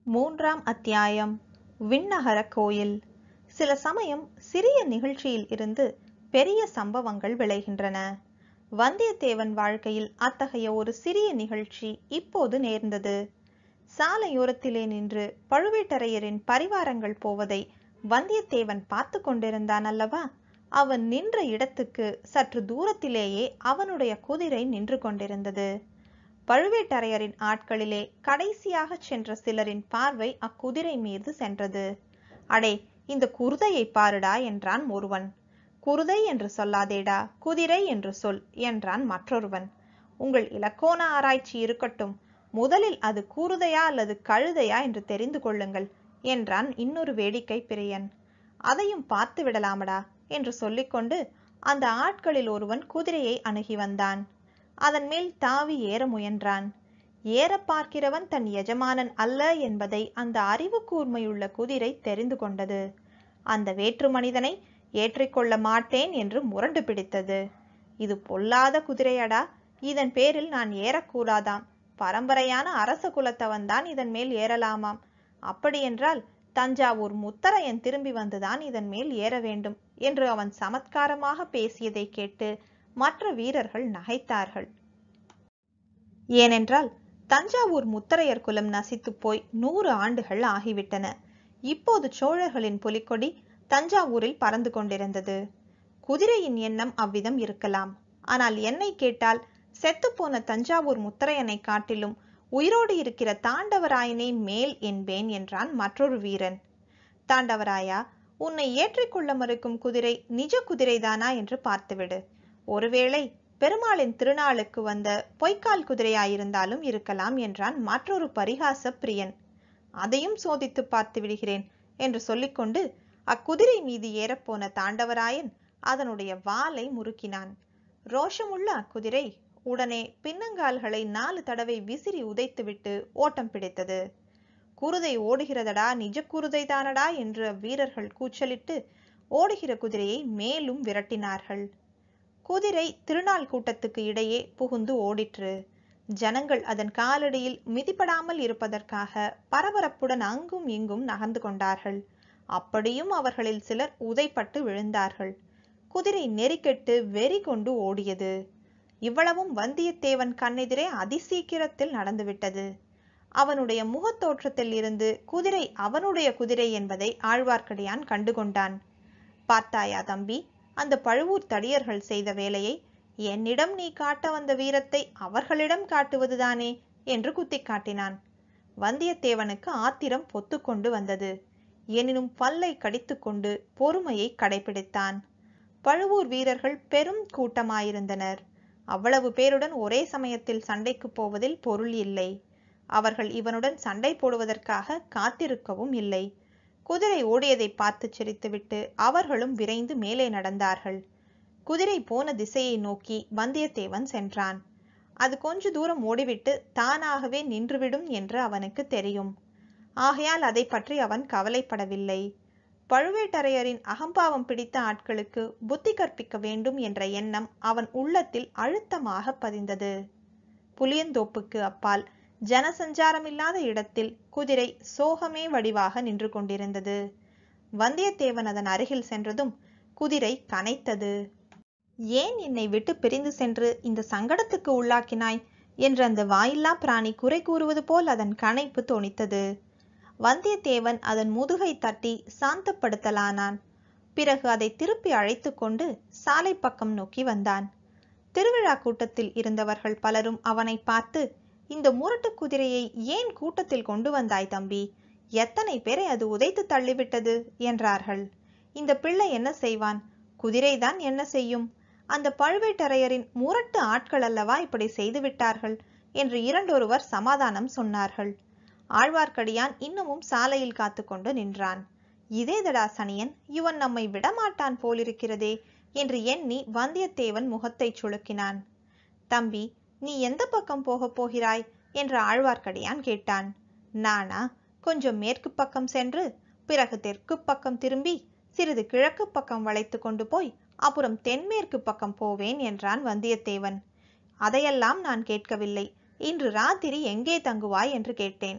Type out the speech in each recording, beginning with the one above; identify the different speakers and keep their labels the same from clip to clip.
Speaker 1: மூன்றாம் அத்தியாயம் விண்ணகர கோயில் சில சமயம் சிறிய நிகழ்ச்சியில் இருந்து பெரிய சம்பவங்கள் விளைகின்றன வந்தியத்தேவன் வாழ்க்கையில் அத்தகைய ஒரு சிறிய நிகழ்ச்சி இப்போது நேர்ந்தது சாலையோரத்திலே நின்று பழுவேட்டரையரின் பரிவாரங்கள் போவதை வந்தியத்தேவன் பார்த்து கொண்டிருந்தான் அல்லவா அவன் நின்ற இடத்துக்கு சற்று தூரத்திலேயே அவனுடைய குதிரை நின்று கொண்டிருந்தது பழுவேட்டரையரின் ஆட்களிலே கடைசியாக சென்ற சிலரின் பார்வை அக்குதிரை மீது சென்றது அடே இந்த குருதையை பாருடா என்றான் ஒருவன் குருதை என்று சொல்லாதேடா குதிரை என்று சொல் என்றான் மற்றொருவன் உங்கள் இலக்கோண ஆராய்ச்சி இருக்கட்டும் முதலில் அது கூருதையா அல்லது கழுதையா என்று தெரிந்து கொள்ளுங்கள் என்றான் இன்னொரு வேடிக்கை பிரியன் அதையும் பார்த்து விடலாமடா என்று சொல்லிக்கொண்டு அந்த ஆட்களில் ஒருவன் குதிரையை அணுகி வந்தான் அதன் மேல் தாவி ஏற முயன்றான் ஏற பார்க்கிறவன் தன் எஜமானன் அல்ல என்பதை அந்த அறிவு கூர்மையுள்ள குதிரை தெரிந்து கொண்டது அந்த வேற்று மனிதனை ஏற்றிக்கொள்ள மாட்டேன் என்று முரண்டு பிடித்தது இது பொல்லாத குதிரையடா இதன் பேரில் நான் ஏறக்கூடாதாம் பரம்பரையான அரச குலத்தவன் தான் இதன் மேல் ஏறலாமாம் அப்படியென்றால் தஞ்சாவூர் முத்தரையன் திரும்பி வந்துதான் இதன் மேல் ஏற வேண்டும் என்று அவன் சமத்காரமாக பேசியதை கேட்டு மற்ற வீரர்கள் நகைத்தார்கள் ஏனென்றால் தஞ்சாவூர் முத்தரையர் குலம் நசித்து போய் நூறு ஆண்டுகள் ஆகிவிட்டன இப்போது சோழர்களின் புலிக்கொடி தஞ்சாவூரில் பறந்து கொண்டிருந்தது குதிரையின் எண்ணம் அவ்விதம் இருக்கலாம் ஆனால் என்னை கேட்டால் செத்துப்போன தஞ்சாவூர் முத்தரையனை காட்டிலும் உயிரோடு இருக்கிற தாண்டவராயனே மேல் என்பேன் என்றான் மற்றொரு வீரன் தாண்டவராயா உன்னை ஏற்றிக்கொள்ள மறுக்கும் குதிரை நிஜ குதிரைதானா என்று பார்த்துவிடு ஒருவேளை பெருமாளின் திருநாளுக்கு வந்த பொய்க்கால் குதிரையாயிருந்தாலும் இருக்கலாம் என்றான் மற்றொரு பரிகாச பிரியன் அதையும் சோதித்து பார்த்து விடுகிறேன் என்று சொல்லிக்கொண்டு அக்குதிரை மீது ஏறப்போன தாண்டவராயன் அதனுடைய வாலை முறுக்கினான் ரோஷமுள்ள அக்குதிரை உடனே பின்னங்கால்களை நாலு தடவை விசிறி உதைத்துவிட்டு ஓட்டம் பிடித்தது குருதை ஓடுகிறதடா நிஜ குருதை தானடா என்று வீரர்கள் கூச்சலிட்டு ஓடுகிற குதிரையை மேலும் விரட்டினார்கள் குதிரை திருநாள் கூட்டத்துக்கு இடையே புகுந்து ஓடிற்று ஜனங்கள் அதன் காலடியில் மிதிப்படாமல் இருப்பதற்காக பரபரப்புடன் அங்கும் இங்கும் நகர்ந்து கொண்டார்கள் அப்படியும் அவர்களில் சிலர் உதைப்பட்டு விழுந்தார்கள் குதிரை நெறிக்கெட்டு வெறி கொண்டு ஓடியது இவ்வளவும் வந்தியத்தேவன் கண்ணெதிரே அதிசீக்கிரத்தில் நடந்துவிட்டது அவனுடைய முகத்தோற்றத்தில் இருந்து குதிரை அவனுடைய குதிரை என்பதை ஆழ்வார்க்கடியான் கண்டுகொண்டான் பார்த்தாயா தம்பி அந்த பழுவூர் தடியர்கள் செய்த வேலையை என்னிடம் நீ காட்ட வந்த வீரத்தை அவர்களிடம் காட்டுவதுதானே என்று குத்தி காட்டினான் வந்தியத்தேவனுக்கு ஆத்திரம் பொத்துக்கொண்டு வந்தது எனினும் பல்லை கடித்துக்கொண்டு பொறுமையை கடைபிடித்தான் பழுவூர் வீரர்கள் பெரும் கூட்டமாயிருந்தனர் அவ்வளவு பேருடன் ஒரே சமயத்தில் சண்டைக்கு போவதில் பொருள் இல்லை அவர்கள் இவனுடன் சண்டை போடுவதற்காக காத்திருக்கவும் இல்லை குதிரை ஓடியதை பார்த்து சிரித்துவிட்டு அவர்களும் விரைந்து மேலே நடந்தார்கள் குதிரை போன திசையை நோக்கி வந்தியத்தேவன் சென்றான் அது கொஞ்ச தூரம் ஓடிவிட்டு தானாகவே நின்றுவிடும் என்று அவனுக்கு தெரியும் ஆகையால் அதை பற்றி அவன் கவலைப்படவில்லை பழுவேட்டரையரின் அகம்பாவம் பிடித்த ஆட்களுக்கு புத்தி கற்பிக்க வேண்டும் என்ற எண்ணம் அவன் உள்ளத்தில் அழுத்தமாக பதிந்தது புளியந்தோப்புக்கு அப்பால் ஜனசஞ்சாரமில்லாத இடத்தில் குதிரை சோகமே வடிவாக நின்று கொண்டிருந்தது வந்தியத்தேவன் அதன் அருகில் சென்றதும் குதிரை கனைத்தது ஏன் என்னை விட்டு பிரிந்து சென்று இந்த சங்கடத்துக்கு உள்ளாக்கினாய் என்று அந்த வாயில்லா பிராணி குறை கூறுவது போல் அதன் கனைப்பு தொனித்தது வந்தியத்தேவன் அதன் முதுகை தட்டி சாந்தப்படுத்தலானான் பிறகு அதை திருப்பி அழைத்து கொண்டு சாலை பக்கம் நோக்கி வந்தான் திருவிழா கூட்டத்தில் இருந்தவர்கள் பலரும் அவனை பார்த்து இந்த முரட்டு குதிரையை ஏன் கூட்டத்தில் கொண்டு வந்தாய் தம்பி எத்தனை பேரை அது உதைத்து தள்ளிவிட்டது என்றார்கள் இந்த பிள்ளை என்ன செய்வான் குதிரைதான் என்ன செய்யும் அந்த பழுவேட்டரையரின் முரட்டு ஆட்கள் அல்லவா இப்படி செய்து விட்டார்கள் என்று இரண்டொருவர் சமாதானம் சொன்னார்கள் ஆழ்வார்க்கடியான் இன்னமும் சாலையில் காத்து கொண்டு நின்றான் இதேதடா சனியன் இவன் நம்மை விடமாட்டான் போலிருக்கிறதே என்று எண்ணி வந்தியத்தேவன் முகத்தை சுளுக்கினான் தம்பி நீ எந்த பக்கம் போகப் போகிறாய் என்று ஆழ்வார்க்கடியான் கேட்டான் நானா கொஞ்சம் மேற்கு பக்கம் சென்று பிறகு தெற்கு பக்கம் திரும்பி சிறிது கிழக்கு பக்கம் வளைத்து கொண்டு போய் அப்புறம் தென்மேற்கு பக்கம் போவேன் என்றான் வந்தியத்தேவன் அதையெல்லாம் நான் கேட்கவில்லை இன்று ராத்திரி எங்கே தங்குவாய் என்று கேட்டேன்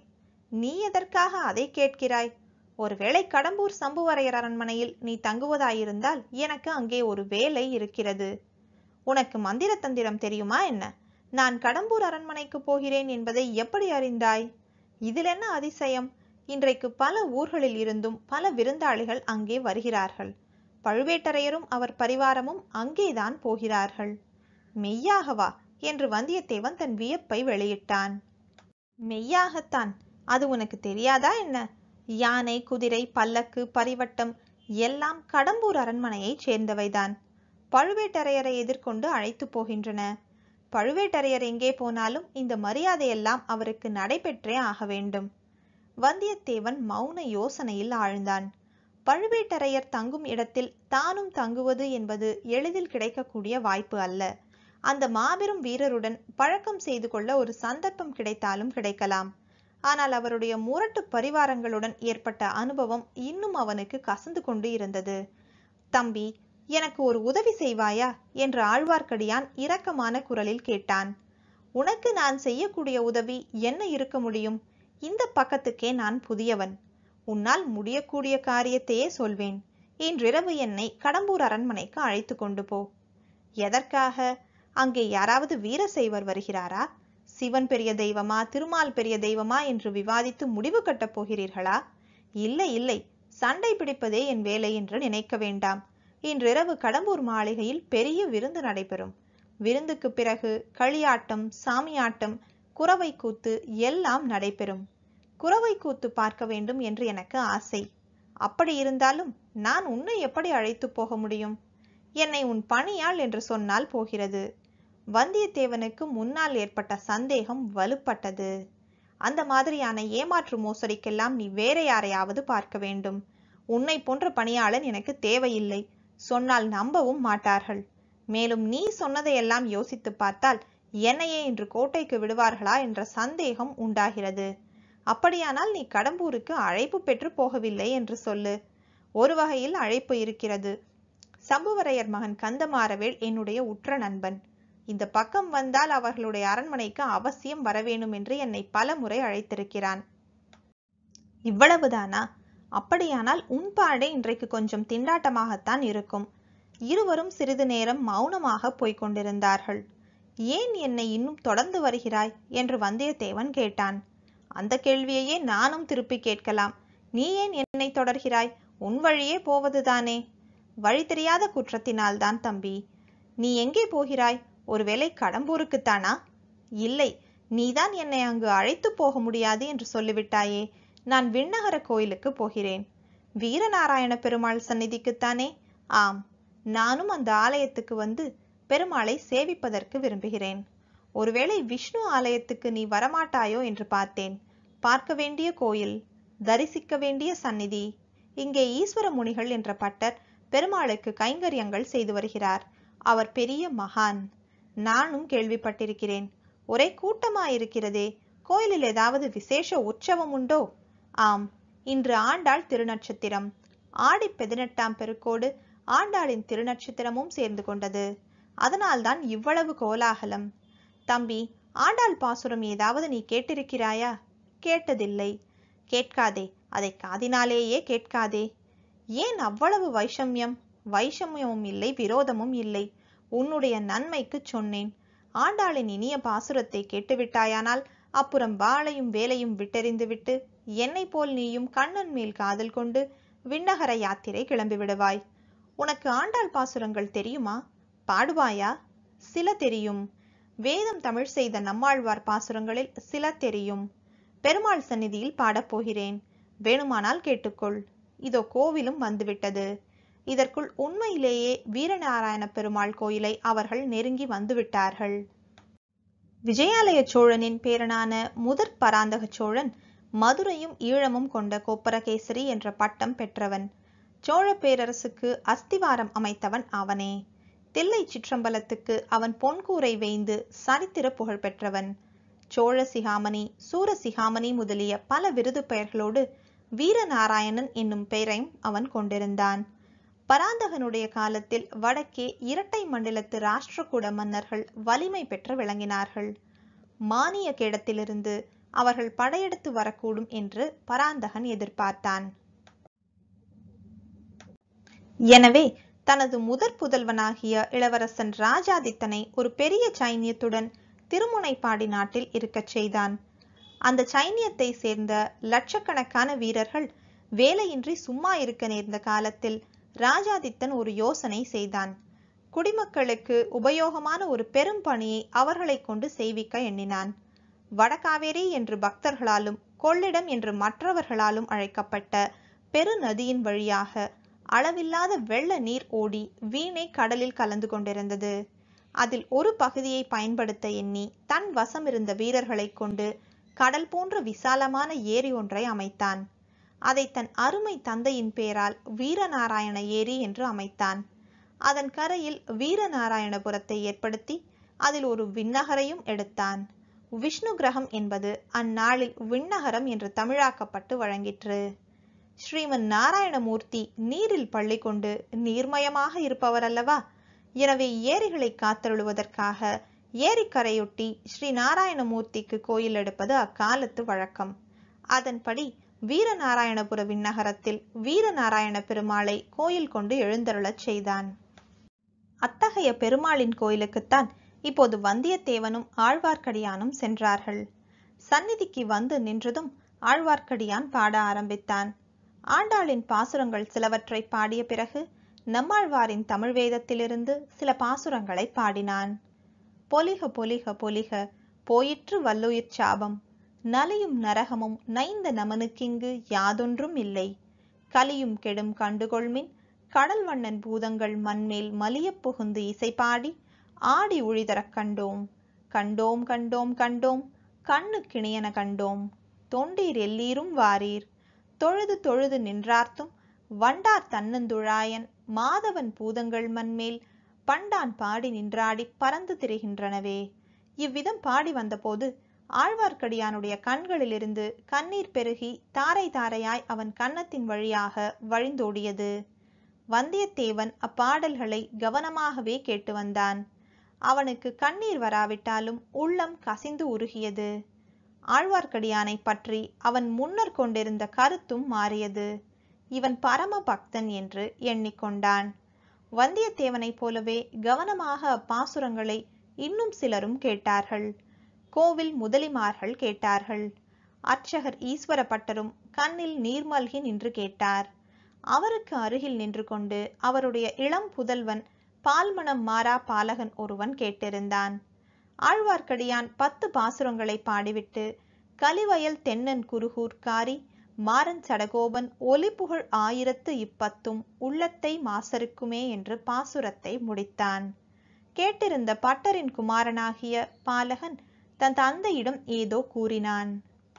Speaker 1: நீ எதற்காக அதை கேட்கிறாய் ஒருவேளை கடம்பூர் சம்புவரையர் அரண்மனையில் நீ தங்குவதாயிருந்தால் எனக்கு அங்கே ஒரு வேலை இருக்கிறது உனக்கு மந்திர தந்திரம் தெரியுமா என்ன நான் கடம்பூர் அரண்மனைக்கு போகிறேன் என்பதை எப்படி அறிந்தாய் இதில் என்ன அதிசயம் இன்றைக்கு பல ஊர்களில் இருந்தும் பல விருந்தாளிகள் அங்கே வருகிறார்கள் பழுவேட்டரையரும் அவர் பரிவாரமும் அங்கேதான் போகிறார்கள் மெய்யாகவா என்று வந்தியத்தேவன் தன் வியப்பை வெளியிட்டான் மெய்யாகத்தான் அது உனக்கு தெரியாதா என்ன யானை குதிரை பல்லக்கு பரிவட்டம் எல்லாம் கடம்பூர் அரண்மனையைச் சேர்ந்தவைதான் பழுவேட்டரையரை எதிர்கொண்டு அழைத்து போகின்றன பழுவேட்டரையர் எங்கே போனாலும் இந்த மரியாதையெல்லாம் அவருக்கு நடைபெற்றே ஆக வேண்டும் வந்தியத்தேவன் மௌன யோசனையில் ஆழ்ந்தான் பழுவேட்டரையர் தங்கும் இடத்தில் தானும் தங்குவது என்பது எளிதில் கிடைக்கக்கூடிய வாய்ப்பு அல்ல அந்த மாபெரும் வீரருடன் பழக்கம் செய்து கொள்ள ஒரு சந்தர்ப்பம் கிடைத்தாலும் கிடைக்கலாம் ஆனால் அவருடைய முரட்டு பரிவாரங்களுடன் ஏற்பட்ட அனுபவம் இன்னும் அவனுக்கு கசந்து கொண்டு இருந்தது தம்பி எனக்கு ஒரு உதவி செய்வாயா என்று ஆழ்வார்க்கடியான் இரக்கமான குரலில் கேட்டான் உனக்கு நான் செய்யக்கூடிய உதவி என்ன இருக்க முடியும் இந்த பக்கத்துக்கே நான் புதியவன் உன்னால் முடியக்கூடிய காரியத்தையே சொல்வேன் இன்றிரவு என்னை கடம்பூர் அரண்மனைக்கு அழைத்து கொண்டு போ எதற்காக அங்கே யாராவது வீரசைவர் வருகிறாரா சிவன் பெரிய தெய்வமா திருமால் பெரிய தெய்வமா என்று விவாதித்து முடிவு கட்டப் போகிறீர்களா இல்லை இல்லை சண்டை பிடிப்பதே என் வேலை என்று நினைக்க வேண்டாம் இன்றிரவு கடம்பூர் மாளிகையில் பெரிய விருந்து நடைபெறும் விருந்துக்கு பிறகு களியாட்டம் சாமியாட்டம் குறவை கூத்து எல்லாம் நடைபெறும் குறவை கூத்து பார்க்க வேண்டும் என்று எனக்கு ஆசை அப்படி இருந்தாலும் நான் உன்னை எப்படி அழைத்து போக முடியும் என்னை உன் பணியாள் என்று சொன்னால் போகிறது வந்தியத்தேவனுக்கு முன்னால் ஏற்பட்ட சந்தேகம் வலுப்பட்டது அந்த மாதிரியான ஏமாற்று மோசடிக்கெல்லாம் நீ வேற யாரையாவது பார்க்க வேண்டும் உன்னை போன்ற பணியாளன் எனக்கு தேவையில்லை சொன்னால் நம்பவும் மாட்டார்கள் மேலும் நீ சொன்னதையெல்லாம் யோசித்து பார்த்தால் என்னையே இன்று கோட்டைக்கு விடுவார்களா என்ற சந்தேகம் உண்டாகிறது அப்படியானால் நீ கடம்பூருக்கு அழைப்பு பெற்று போகவில்லை என்று சொல்லு ஒரு வகையில் அழைப்பு இருக்கிறது சம்புவரையர் மகன் கந்தமாறவேள் என்னுடைய உற்ற நண்பன் இந்த பக்கம் வந்தால் அவர்களுடைய அரண்மனைக்கு அவசியம் வரவேணும் என்று என்னை பல முறை அழைத்திருக்கிறான் இவ்வளவுதானா அப்படியானால் உன் பாடே இன்றைக்கு கொஞ்சம் திண்டாட்டமாகத்தான் இருக்கும் இருவரும் சிறிது நேரம் மௌனமாக போய்க் கொண்டிருந்தார்கள் ஏன் என்னை இன்னும் தொடர்ந்து வருகிறாய் என்று வந்தியத்தேவன் கேட்டான் அந்த கேள்வியையே நானும் திருப்பி கேட்கலாம் நீ ஏன் என்னை தொடர்கிறாய் உன் வழியே போவதுதானே வழி தெரியாத குற்றத்தினால்தான் தம்பி நீ எங்கே போகிறாய் ஒருவேளை கடம்பூருக்குத்தானா இல்லை நீதான் என்னை அங்கு அழைத்து போக முடியாது என்று சொல்லிவிட்டாயே நான் விண்ணகர கோயிலுக்கு போகிறேன் வீரநாராயண பெருமாள் சந்நிதிக்குத்தானே ஆம் நானும் அந்த ஆலயத்துக்கு வந்து பெருமாளை சேவிப்பதற்கு விரும்புகிறேன் ஒருவேளை விஷ்ணு ஆலயத்துக்கு நீ வரமாட்டாயோ என்று பார்த்தேன் பார்க்க வேண்டிய கோயில் தரிசிக்க வேண்டிய சந்நிதி இங்கே ஈஸ்வர முனிகள் என்ற பட்டர் பெருமாளுக்கு கைங்கரியங்கள் செய்து வருகிறார் அவர் பெரிய மகான் நானும் கேள்விப்பட்டிருக்கிறேன் ஒரே கூட்டமாயிருக்கிறதே கோயிலில் ஏதாவது விசேஷ உற்சவம் உண்டோ ஆம் இன்று ஆண்டாள் திருநட்சத்திரம் ஆடி பதினெட்டாம் பெருக்கோடு ஆண்டாளின் திருநட்சத்திரமும் சேர்ந்து கொண்டது அதனால்தான் இவ்வளவு கோலாகலம் தம்பி ஆண்டாள் பாசுரம் ஏதாவது நீ கேட்டிருக்கிறாயா கேட்டதில்லை கேட்காதே அதை காதினாலேயே கேட்காதே ஏன் அவ்வளவு வைஷமியம் வைஷமியமும் இல்லை விரோதமும் இல்லை உன்னுடைய நன்மைக்குச் சொன்னேன் ஆண்டாளின் இனிய பாசுரத்தை கேட்டுவிட்டாயானால் அப்புறம் வாளையும் வேலையும் விட்டெறிந்துவிட்டு என்னை போல் நீயும் கண்ணன் மேல் காதல் கொண்டு விண்ணகர யாத்திரை கிளம்பி விடுவாய் உனக்கு ஆண்டாள் பாசுரங்கள் தெரியுமா பாடுவாயா சில தெரியும் வேதம் தமிழ் செய்த நம்மாழ்வார் பாசுரங்களில் சில தெரியும் பெருமாள் சந்நிதியில் பாடப்போகிறேன் வேணுமானால் கேட்டுக்கொள் இதோ கோவிலும் வந்துவிட்டது இதற்குள் உண்மையிலேயே வீரநாராயண பெருமாள் கோயிலை அவர்கள் நெருங்கி வந்துவிட்டார்கள் விஜயாலய சோழனின் பேரனான முதற் பராந்தக சோழன் மதுரையும் ஈழமும் கொண்ட கோப்பரகேசரி என்ற பட்டம் பெற்றவன் சோழ பேரரசுக்கு அஸ்திவாரம் அமைத்தவன் அவனே தில்லை சிற்றம்பலத்துக்கு அவன் பொன்கூரை வேய்ந்து சரித்திர புகழ் பெற்றவன் சோழ சிகாமணி சூர சிகாமணி முதலிய பல விருது பெயர்களோடு வீரநாராயணன் என்னும் பெயரையும் அவன் கொண்டிருந்தான் பராந்தகனுடைய காலத்தில் வடக்கே இரட்டை மண்டலத்து ராஷ்டிரகூட மன்னர்கள் வலிமை பெற்று விளங்கினார்கள் மானிய கேடத்திலிருந்து அவர்கள் படையெடுத்து வரக்கூடும் என்று பராந்தகன் எதிர்பார்த்தான் எனவே தனது முதற் புதல்வனாகிய இளவரசன் ராஜாதித்தனை ஒரு பெரிய சைனியத்துடன் திருமுனைப்பாடி நாட்டில் இருக்கச் செய்தான் அந்த சைனியத்தை சேர்ந்த லட்சக்கணக்கான வீரர்கள் வேலையின்றி சும்மா இருக்க நேர்ந்த காலத்தில் ராஜாதித்தன் ஒரு யோசனை செய்தான் குடிமக்களுக்கு உபயோகமான ஒரு பெரும் பணியை அவர்களை கொண்டு செய்விக்க எண்ணினான் வடகாவேரி என்று பக்தர்களாலும் கொள்ளிடம் என்று மற்றவர்களாலும் அழைக்கப்பட்ட பெருநதியின் வழியாக அளவில்லாத வெள்ள நீர் ஓடி வீணை கடலில் கலந்து கொண்டிருந்தது அதில் ஒரு பகுதியை பயன்படுத்த எண்ணி தன் வசம் இருந்த வீரர்களைக் கொண்டு கடல் போன்ற விசாலமான ஏரி ஒன்றை அமைத்தான் அதை தன் அருமை தந்தையின் பேரால் வீரநாராயண ஏரி என்று அமைத்தான் அதன் கரையில் வீரநாராயணபுரத்தை ஏற்படுத்தி அதில் ஒரு விண்ணகரையும் எடுத்தான் விஷ்ணு கிரகம் என்பது அந்நாளில் விண்ணகரம் என்று தமிழாக்கப்பட்டு வழங்கிற்று ஸ்ரீமன் நாராயணமூர்த்தி நீரில் பள்ளி கொண்டு நீர்மயமாக இருப்பவர் அல்லவா எனவே ஏரிகளை காத்தருளுவதற்காக ஏரிக்கரையொட்டி ஸ்ரீ நாராயணமூர்த்திக்கு கோயில் எடுப்பது அக்காலத்து வழக்கம் அதன்படி வீரநாராயணபுர விண்ணகரத்தில் வீரநாராயண பெருமாளை கோயில் கொண்டு எழுந்தருளச் செய்தான் அத்தகைய பெருமாளின் கோயிலுக்குத்தான் இப்போது வந்தியத்தேவனும் ஆழ்வார்க்கடியானும் சென்றார்கள் சந்நிதிக்கு வந்து நின்றதும் ஆழ்வார்க்கடியான் பாட ஆரம்பித்தான் ஆண்டாளின் பாசுரங்கள் சிலவற்றை பாடிய பிறகு நம்மாழ்வாரின் தமிழ் வேதத்திலிருந்து சில பாசுரங்களை பாடினான் பொலிக பொலிக பொலிக போயிற்று வல்லுயிர் சாபம் நலியும் நரகமும் நைந்த நமனுக்கிங்கு யாதொன்றும் இல்லை கலியும் கெடும் கண்டுகொள்மின் கடல் வண்ணன் பூதங்கள் மண்மேல் மலியப் புகுந்து இசை பாடி ஆடி உழிதரக் கண்டோம் கண்டோம் கண்டோம் கண்டோம் கண்ணு கிணியன கண்டோம் தொண்டீர் எல்லீரும் வாரீர் தொழுது தொழுது நின்றார்த்தும் வண்டார் தன்னந்துழாயன் மாதவன் பூதங்கள் மண்மேல் பண்டான் பாடி நின்றாடி பறந்து திரிகின்றனவே இவ்விதம் பாடி வந்தபோது ஆழ்வார்க்கடியானுடைய கண்களிலிருந்து கண்ணீர் பெருகி தாரை தாரையாய் அவன் கன்னத்தின் வழியாக வழிந்தோடியது வந்தியத்தேவன் அப்பாடல்களை கவனமாகவே கேட்டு வந்தான் அவனுக்கு கண்ணீர் வராவிட்டாலும் உள்ளம் கசிந்து உருகியது ஆழ்வார்க்கடியானை பற்றி அவன் முன்னர் கொண்டிருந்த கருத்தும் மாறியது இவன் பரம பக்தன் என்று எண்ணிக்கொண்டான் வந்தியத்தேவனைப் போலவே கவனமாக அப்பாசுரங்களை இன்னும் சிலரும் கேட்டார்கள் கோவில் முதலிமார்கள் கேட்டார்கள் அர்ச்சகர் ஈஸ்வர பட்டரும் கண்ணில் நீர்மல்கி நின்று கேட்டார் அவருக்கு அருகில் நின்று கொண்டு அவருடைய இளம் புதல்வன் பால்மணம் மாறா பாலகன் ஒருவன் கேட்டிருந்தான் ஆழ்வார்க்கடியான் பத்து பாசுரங்களை பாடிவிட்டு கலிவயல் தென்னன் குருகூர் காரி மாறன் சடகோபன் ஒலிபுகழ் ஆயிரத்து இப்பத்தும் உள்ளத்தை மாசருக்குமே என்று பாசுரத்தை முடித்தான் கேட்டிருந்த பட்டரின் குமாரனாகிய பாலகன் தன் தந்தையிடம் ஏதோ கூறினான்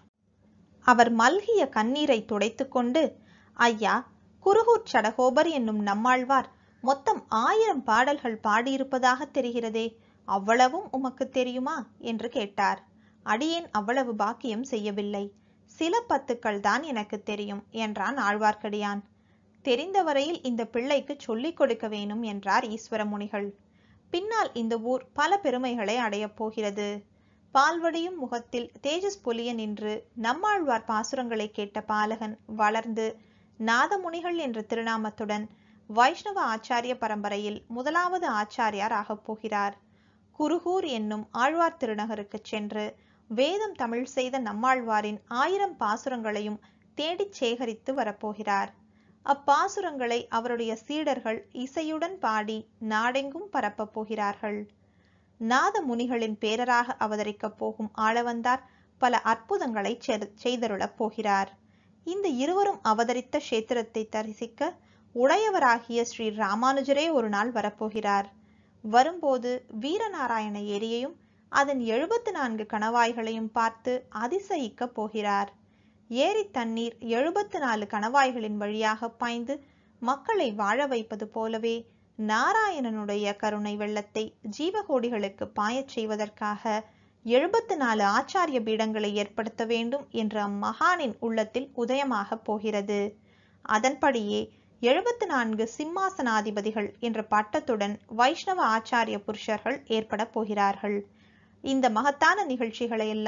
Speaker 1: அவர் மல்கிய கண்ணீரை துடைத்துக்கொண்டு ஐயா குருகூர் சடகோபர் என்னும் நம்மாழ்வார் மொத்தம் ஆயிரம் பாடல்கள் பாடியிருப்பதாக தெரிகிறதே அவ்வளவும் உமக்கு தெரியுமா என்று கேட்டார் அடியேன் அவ்வளவு பாக்கியம் செய்யவில்லை சில பத்துக்கள் தான் எனக்கு தெரியும் என்றான் ஆழ்வார்க்கடியான் தெரிந்தவரையில் இந்த பிள்ளைக்கு சொல்லிக் கொடுக்க வேணும் என்றார் ஈஸ்வர முனிகள் பின்னால் இந்த ஊர் பல பெருமைகளை அடையப் போகிறது பால்வடியும் முகத்தில் தேஜஸ் பொலிய நின்று நம்மாழ்வார் பாசுரங்களை கேட்ட பாலகன் வளர்ந்து நாதமுனிகள் என்ற திருநாமத்துடன் வைஷ்ணவ ஆச்சாரிய பரம்பரையில் முதலாவது ஆச்சாரியார் ஆகப் போகிறார் குருகூர் என்னும் ஆழ்வார் திருநகருக்குச் சென்று வேதம் தமிழ் செய்த நம்மாழ்வாரின் ஆயிரம் பாசுரங்களையும் தேடிச் சேகரித்து வரப்போகிறார் அப்பாசுரங்களை அவருடைய சீடர்கள் இசையுடன் பாடி நாடெங்கும் பரப்பப் போகிறார்கள் நாத முனிகளின் பேரராக அவதரிக்கப் போகும் ஆளவந்தார் பல அற்புதங்களை செய்தருளப் போகிறார் இந்த இருவரும் அவதரித்த கஷேத்திரத்தை தரிசிக்க உடையவராகிய ஸ்ரீ ராமானுஜரே ஒரு நாள் வரப்போகிறார் வரும்போது வீரநாராயண ஏரியையும் அதன் எழுபத்து நான்கு கணவாய்களையும் பார்த்து அதிசயிக்க போகிறார் ஏரி தண்ணீர் எழுபத்து நாலு கணவாய்களின் வழியாக பாய்ந்து மக்களை வாழ வைப்பது போலவே நாராயணனுடைய கருணை வெள்ளத்தை ஜீவகோடிகளுக்கு பாயச் செய்வதற்காக எழுபத்து நாலு ஆச்சாரிய பீடங்களை ஏற்படுத்த வேண்டும் என்ற அம்மகானின் உள்ளத்தில் உதயமாகப் போகிறது அதன்படியே எழுபத்து நான்கு சிம்மாசனாதிபதிகள் என்ற பட்டத்துடன் வைஷ்ணவ ஆச்சாரிய புருஷர்கள் ஏற்பட போகிறார்கள் இந்த மகத்தான நிகழ்ச்சிகளை எல்லாம்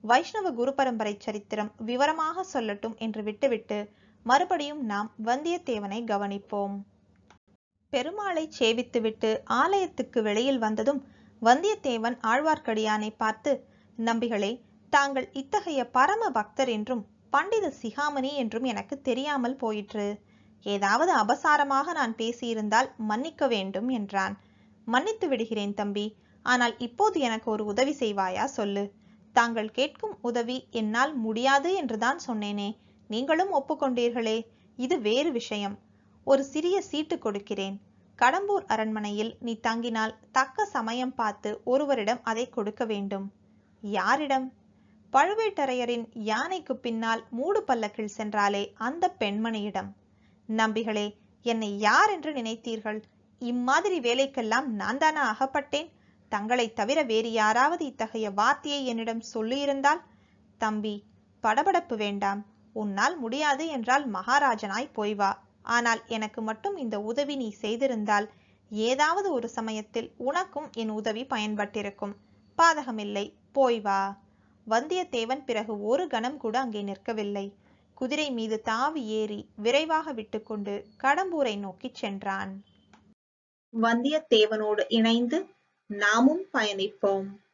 Speaker 1: வைஷ்ணவ குரு பரம்பரை சரித்திரம் விவரமாக சொல்லட்டும் என்று விட்டுவிட்டு மறுபடியும் நாம் வந்தியத்தேவனை கவனிப்போம் பெருமாளை சேவித்துவிட்டு ஆலயத்துக்கு வெளியில் வந்ததும் வந்தியத்தேவன் ஆழ்வார்க்கடியானை பார்த்து நம்பிகளே தாங்கள் இத்தகைய பரம பக்தர் என்றும் பண்டித சிகாமணி என்றும் எனக்கு தெரியாமல் போயிற்று ஏதாவது அபசாரமாக நான் பேசியிருந்தால் மன்னிக்க வேண்டும் என்றான் மன்னித்து விடுகிறேன் தம்பி ஆனால் இப்போது எனக்கு ஒரு உதவி செய்வாயா சொல்லு தாங்கள் கேட்கும் உதவி என்னால் முடியாது என்றுதான் சொன்னேனே நீங்களும் ஒப்புக்கொண்டீர்களே இது வேறு விஷயம் ஒரு சிறிய சீட்டு கொடுக்கிறேன் கடம்பூர் அரண்மனையில் நீ தங்கினால் தக்க சமயம் பார்த்து ஒருவரிடம் அதை கொடுக்க வேண்டும் யாரிடம் பழுவேட்டரையரின் யானைக்கு பின்னால் மூடு பல்லக்கில் சென்றாலே அந்த பெண்மணியிடம் நம்பிகளே என்னை யார் என்று நினைத்தீர்கள் இம்மாதிரி வேலைக்கெல்லாம் நான் தானா அகப்பட்டேன் தங்களை தவிர வேறு யாராவது இத்தகைய வார்த்தையை என்னிடம் சொல்லியிருந்தால் தம்பி படபடப்பு வேண்டாம் உன்னால் முடியாது என்றால் மகாராஜனாய் போய் வா ஆனால் எனக்கு மட்டும் இந்த உதவி நீ செய்திருந்தால் ஏதாவது ஒரு சமயத்தில் உனக்கும் என் உதவி பயன்பட்டிருக்கும் பாதகமில்லை போய் வா வந்தியத்தேவன் பிறகு ஒரு கணம் கூட அங்கே நிற்கவில்லை குதிரை மீது தாவி ஏறி விரைவாக விட்டுக்கொண்டு கடம்பூரை நோக்கிச் சென்றான் வந்தியத்தேவனோடு இணைந்து நாமும் பயணிப்போம்